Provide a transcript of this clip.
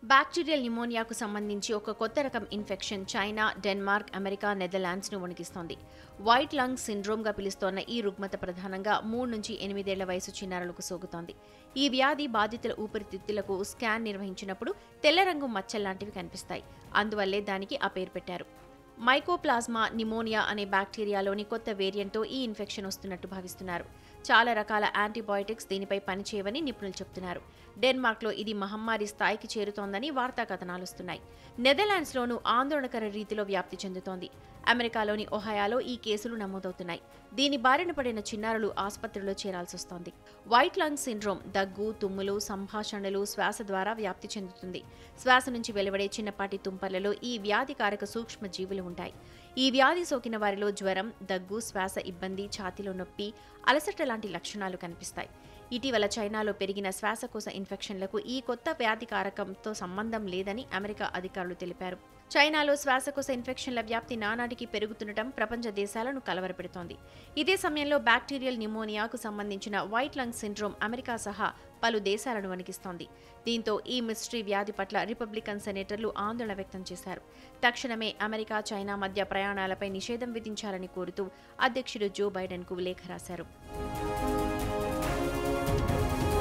bacterial న్యూమోనియాకు సంబంధించి ఒక కొత్త రకం ఇన్ఫెక్షన్ చైనా డెన్మార్క్ అమెరికా నెదర్లాండ్స్ను వణికిస్తోంది వైట్ లంగ్ సిండ్రోమ్గా పిలుస్తోన్న ఈ రుగ్మత ప్రధానంగా మూడు నుంచి ఎనిమిదేళ్ల వయసు చిన్నారులకు సోకుతోంది ఈ వ్యాధి బాధితుల ఊపిరితిత్తులకు స్కాన్ నిర్వహించినప్పుడు తెల్ల రంగు మచ్చల్లాంటివి కనిపిస్తాయి అందువల్లే దానికి ఆ పేరు పెట్టారు మైకోప్లాజ్మా నిమోనియా అనే బ్యాక్టీరియాలోని కొత్త వేరియంట్తో ఈ ఇన్ఫెక్షన్ వస్తున్నట్టు భావిస్తున్నారు చాలా రకాల యాంటీబయోటిక్స్ దీనిపై పనిచేయవని నిపుణులు చెబుతున్నారు డెన్మార్క్లో ఇది మహమ్మారి స్థాయికి చేరుతోందని వార్తా కథనాలు వస్తున్నాయి నెదర్లాండ్స్లోనూ ఆందోళనకర రీతిలో వ్యాప్తి చెందుతోంది అమెరికాలోని ఒహాయాలో ఈ కేసులు నమోదవుతున్నాయి దీని బారిన పడిన చిన్నారులు ఆసుపత్రిలో చేరాల్సి వస్తోంది వైట్ లంగ్ సిండ్రోమ్ దగ్గు తుమ్ములు సంభాషణలు శ్వాస ద్వారా వ్యాప్తి చెందుతుంది శ్వాస నుంచి వెలువడే చిన్నపాటి తుంపర్లలో ఈ వ్యాధికారక సూక్ష్మ జీవులు ఉంటాయి ఈ వ్యాధి సోకిన వారిలో జ్వరం దగ్గు శ్వాస ఇబ్బంది ఛాతీలో నొప్పి అలసట లాంటి లక్షణాలు కనిపిస్తాయి ఇటీవల చైనాలో పెరిగిన శ్వాసకోశ ఇన్ఫెక్షన్లకు ఈ కొత్త వ్యాధికారకంతో సంబంధం లేదని అమెరికా అధికారులు తెలిపారు చైనాలో శ్వాసకోశ ఇన్ఫెక్షన్ల వ్యాప్తి నానాటికి పెరుగుతుండటం ప్రపంచ దేశాలను కలవరపెడుతోంది ఇదే సమయంలో బ్యాక్టీరియల్ న్యూమోనియాకు సంబంధించిన వైట్ లంగ్ సిండ్రోమ్ అమెరికా సహా పలు దేశాలను వణికిస్తోంది దీంతో ఈ మిస్టరీ వ్యాధి పట్ల రిపబ్లికన్ సెనేటర్లు ఆందోళన వ్యక్తం చేశారు తక్షణమే అమెరికా చైనా మధ్య ప్రయాణాలపై నిషేధం విధించాలని కోరుతూ అధ్యక్షుడు జో బైడెన్కు లేఖ రాశారు